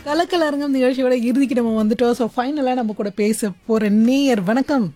கலக்கலரங்கம் நிகழ்ச்சியோட இறுதிக்கு நம்ம வந்துட்டோம் ஸோ ஃபைனலாக நம்ம கூட பேச போற நேயர் வணக்கம்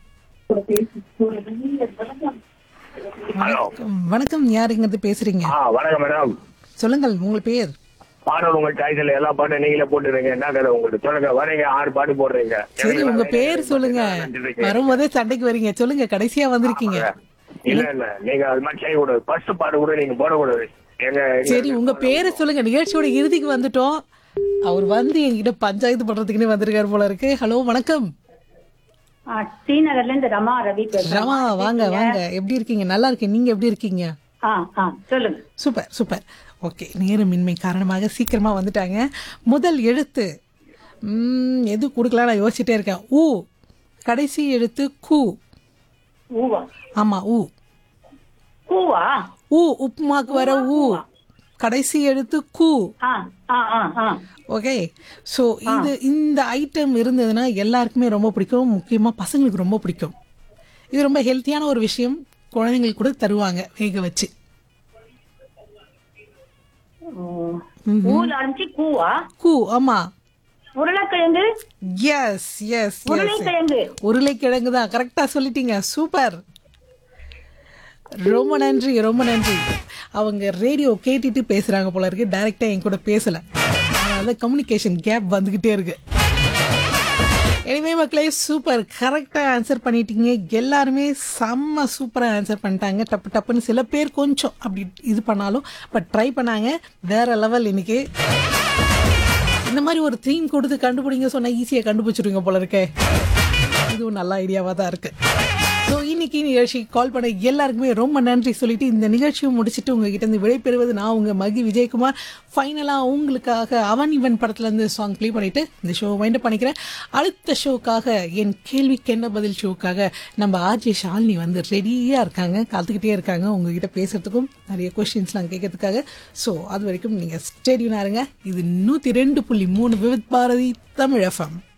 ஹலோ வணக்கம் வணக்கம் யாருங்கிறது பேசுறீங்க ஆ வணக்கம் மேடம் சொல்லுங்கள் உங்கள் பேர் பாடல் உங்க டைட்டில் எல்லா பாட்டும் நீங்களே போட்டுருங்க என்ன கதை உங்களுக்கு சொல்லுங்க வரீங்க ஆறு பாட்டு போடுறீங்க சரி உங்க பேர் சொல்லுங்க வரும்போதே சண்டைக்கு வரீங்க சொல்லுங்க கடைசியா வந்திருக்கீங்க இல்ல இல்ல நீங்க அது மாதிரி செய்யக்கூடாது ஃபர்ஸ்ட் பாட்டு கூட நீங்க போடக்கூடாது எங்க சரி உங்க பேரை சொல்லுங்க நிகழ்ச்சியோட இறுதிக்கு வந்துட்டோம் அவர் வந்து என்கிட்ட பஞ்சாயத்து பண்றதுக்குன்னே வந்திருக்காரு போல இருக்கு ஹலோ வணக்கம் ஆ, ஸ்ரீநகர்ல இருந்து ரமா ரவி பேசுறேன் ரமா வாங்க வாங்க எப்படி இருக்கீங்க நல்லா இருக்கேன் நீங்க எப்படி இருக்கீங்க ஆ ஆ சொல்லுங்க சூப்பர் சூப்பர் ஓகே நேரமின்மை காரணமாக சீக்கிரமா வந்துட்டாங்க முதல் எழுத்து ம், எது கொடுக்கலாம் நான் யோசிச்சுட்டே இருக்கேன் ஊ கடைசி எழுத்து கூ ஊவா ஆமா ஊ கூவா ஊ உப்புமாக்கு வர ஊ கடைசி எழுத்து கூ ஆ ஆ ஆ ஆ ஓகே ஸோ இது இந்த ஐட்டம் இருந்ததுன்னா எல்லாருக்குமே ரொம்ப பிடிக்கும் முக்கியமாக பசங்களுக்கு ரொம்ப பிடிக்கும் இது ரொம்ப ஹெல்த்தியான ஒரு விஷயம் குழந்தைங்களுக்கு கூட தருவாங்க வேக வச்சு ம். ஊல ஆரம்பிச்சு கூவா கூ ஆமா உருளைக்கிழங்கு எஸ் எஸ் எஸ் உருளைக்கிழங்கு உருளைக்கிழங்கு தான் கரெக்டாக சொல்லிட்டீங்க சூப்பர் ரொம்ப நன்றி ரொம்ப நன்றி அவங்க ரேடியோ கேட்டுட்டு பேசுகிறாங்க போல இருக்கு டைரெக்டாக என் கூட பேசலை அதனால கம்யூனிகேஷன் கேப் வந்துக்கிட்டே இருக்கு எனிவே மக்களே சூப்பர் கரெக்டாக ஆன்சர் பண்ணிட்டீங்க எல்லாருமே செம்ம சூப்பராக ஆன்சர் பண்ணிட்டாங்க டப்பு டப்புன்னு சில பேர் கொஞ்சம் அப்படி இது பண்ணாலும் பட் ட்ரை பண்ணாங்க வேற லெவல் இன்னைக்கு இந்த மாதிரி ஒரு தீம் கொடுத்து கண்டுபிடிங்க சொன்னா ஈஸியாக கண்டுபிடிச்சிருவீங்க போல இருக்கே இதுவும் நல்ல ஐடியாவாக தான் இருக்கு ஸோ இன்னைக்கு நிகழ்ச்சி கால் பண்ண எல்லாருக்குமே ரொம்ப நன்றி சொல்லிட்டு இந்த நிகழ்ச்சியை முடிச்சுட்டு உங்ககிட்ட இருந்து விடைபெறுவது நான் உங்க மகி விஜயகுமார் ஃபைனலாக உங்களுக்காக அவன் இவன் படத்துலேருந்து சாங் ப்ளே பண்ணிட்டு இந்த ஷோ வைண்ட் பண்ணிக்கிறேன் அடுத்த ஷோக்காக என் கேள்விக்கு என்ன பதில் ஷோக்காக நம்ம ஆர்ஜே ஷாலினி வந்து ரெடியாக இருக்காங்க காத்துக்கிட்டே இருக்காங்க உங்ககிட்ட பேசுறதுக்கும் நிறைய கொஸ்டின்ஸ்லாம் கேட்கறதுக்காக ஸோ அது வரைக்கும் நீங்கள் ஸ்டேடியனாக இருங்க இது நூற்றி ரெண்டு புள்ளி மூணு விவித் பாரதி தமிழ் எஃப்எம்